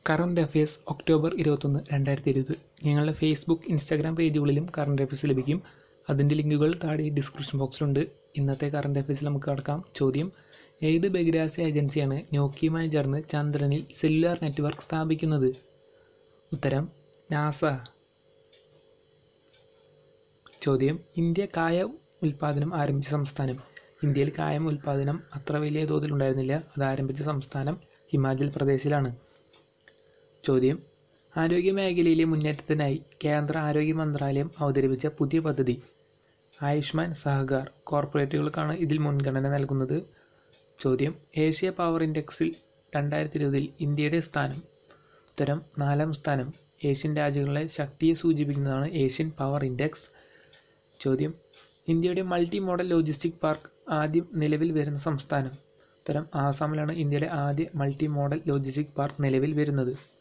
current affairs October ഇരുപത്തൊന്ന് രണ്ടായിരത്തി ഇരുപത് ഞങ്ങളുടെ ഫേസ്ബുക്ക് ഇൻസ്റ്റാഗ്രാം പേജുകളിലും കറണ്ട് അഫയേഴ്സ് ലഭിക്കും അതിൻ്റെ ലിങ്കുകൾ താഴെ ഡിസ്ക്രിപ്ഷൻ ബോക്സിലുണ്ട് ഇന്നത്തെ കറണ്ട് അഫയേഴ്സിൽ നമുക്ക് കടക്കാം ചോദ്യം ഏത് ബഹിരാകാശ ഏജൻസിയാണ് നോക്കിയുമായി ചേർന്ന് ചന്ദ്രനിൽ സെല്ലുലാർ നെറ്റ്വർക്ക് സ്ഥാപിക്കുന്നത് ഉത്തരം നാസ ചോദ്യം ഇന്ത്യ കായ ഉൽപ്പാദനം ആരംഭിച്ച സംസ്ഥാനം ഇന്ത്യയിൽ കായം ഉൽപ്പാദനം അത്ര വലിയ തോതിൽ ഉണ്ടായിരുന്നില്ല അത് ആരംഭിച്ച സംസ്ഥാനം ഹിമാചൽ പ്രദേശിലാണ് ചോദ്യം ആരോഗ്യ മേഖലയിലെ മുന്നേറ്റത്തിനായി കേന്ദ്ര ആരോഗ്യ മന്ത്രാലയം അവതരിപ്പിച്ച പുതിയ പദ്ധതി ആയുഷ്മാൻ സഹകാർ കോർപ്പറേറ്റുകൾക്കാണ് ഇതിൽ മുൻഗണന നൽകുന്നത് ചോദ്യം ഏഷ്യ പവർ ഇൻഡെക്സിൽ രണ്ടായിരത്തി ഇരുപതിൽ ഇന്ത്യയുടെ സ്ഥാനം ഉത്തരം നാലാം സ്ഥാനം ഏഷ്യൻ രാജ്യങ്ങളുടെ ശക്തിയെ സൂചിപ്പിക്കുന്നതാണ് ഏഷ്യൻ പവർ ഇൻഡെക്സ് ചോദ്യം ഇന്ത്യയുടെ മൾട്ടി മോഡൽ ലോജിസ്റ്റിക് പാർക്ക് ആദ്യം നിലവിൽ വരുന്ന സംസ്ഥാനം ഉത്തരം ആസാമിലാണ് ഇന്ത്യയുടെ ആദ്യ മൾട്ടി മോഡൽ ലോജിസ്റ്റിക് പാർക്ക് നിലവിൽ വരുന്നത്